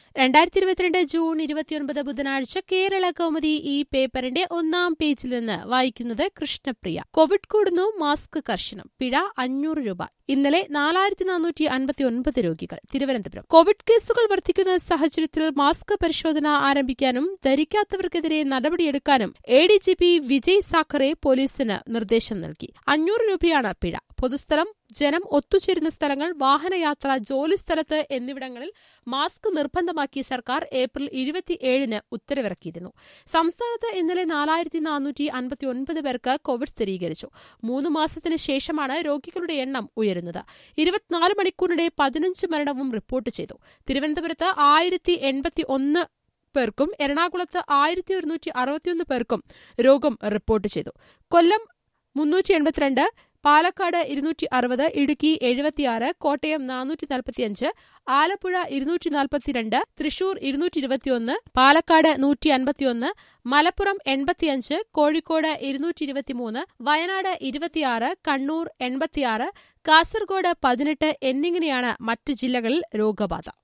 രണ്ടായിരത്തി ഇരുപത്തിരണ്ട് ജൂൺ ഇരുപത്തിയൊൻപത് ബുധനാഴ്ച കേരള കൗമുദി ഈ പേപ്പറിന്റെ ഒന്നാം പേജിൽ നിന്ന് വായിക്കുന്നത് കൃഷ്ണപ്രിയ കോവിഡ് കൂടുന്നു മാസ്ക് കർശനം പിഴ അഞ്ഞൂറ് രൂപ ഇന്നലെ നാലായിരത്തി നാനൂറ്റി അൻപത്തി ഒൻപത് രോഗികൾ തിരുവനന്തപുരം കോവിഡ് കേസുകൾ വർദ്ധിക്കുന്ന സാഹചര്യത്തിൽ മാസ്ക് പരിശോധന ആരംഭിക്കാനും ധരിക്കാത്തവർക്കെതിരെ നടപടിയെടുക്കാനും A D G P Vijay Sakhare പോലീസിന് നിർദ്ദേശം നൽകി അഞ്ഞൂറ് രൂപയാണ് പിഴ പൊതുസ്ഥലം ജനം ഒത്തുചേരുന്ന സ്ഥലങ്ങൾ വാഹനയാത്ര ജോലിസ്ഥലത്ത് എന്നിവിടങ്ങളിൽ മാസ്ക് നിർബന്ധമാക്കി സർക്കാർ ഏപ്രിൽ ഇരുപത്തിയേഴിന് ഉത്തരവിറക്കിയിരുന്നു സംസ്ഥാനത്ത് ഇന്നലെ നാലായിരത്തി നാനൂറ്റി അൻപത്തി ഒൻപത് പേർക്ക് കോവിഡ് സ്ഥിരീകരിച്ചു മൂന്ന് മാസത്തിന് ശേഷമാണ് രോഗികളുടെ എണ്ണം ഉയരുന്നത് ഇരുപത്തിനാല് മണിക്കൂറിനിടെ പതിനഞ്ച് മരണവും റിപ്പോർട്ട് ചെയ്തു തിരുവനന്തപുരത്ത് ആയിരത്തി എൺപത്തി ഒന്ന് പേർക്കും എറണാകുളത്ത് ആയിരത്തി ഒരുന്നൂറ്റി അറുപത്തിയൊന്ന് പേർക്കും രോഗം റിപ്പോർട്ട് ചെയ്തു കൊല്ലം മുന്നൂറ്റി എൺപത്തിരണ്ട് പാലക്കാട് ഇരുന്നൂറ്റി അറുപത് ഇടുക്കി എഴുപത്തിയാറ് കോട്ടയം നാനൂറ്റി നാൽപ്പത്തിയഞ്ച് ആലപ്പുഴ ഇരുന്നൂറ്റി നാൽപ്പത്തിരണ്ട് തൃശൂർ ഇരുന്നൂറ്റി ഇരുപത്തിയൊന്ന് പാലക്കാട് നൂറ്റി അൻപത്തിയൊന്ന് മലപ്പുറം എൺപത്തിയഞ്ച് കോഴിക്കോട് ഇരുന്നൂറ്റി ഇരുപത്തിമൂന്ന് വയനാട് ഇരുപത്തിയാറ് കണ്ണൂർ എൺപത്തിയാറ് കാസർഗോഡ് പതിനെട്ട് എന്നിങ്ങനെയാണ് മറ്റ് ജില്ലകളിൽ രോഗബാധ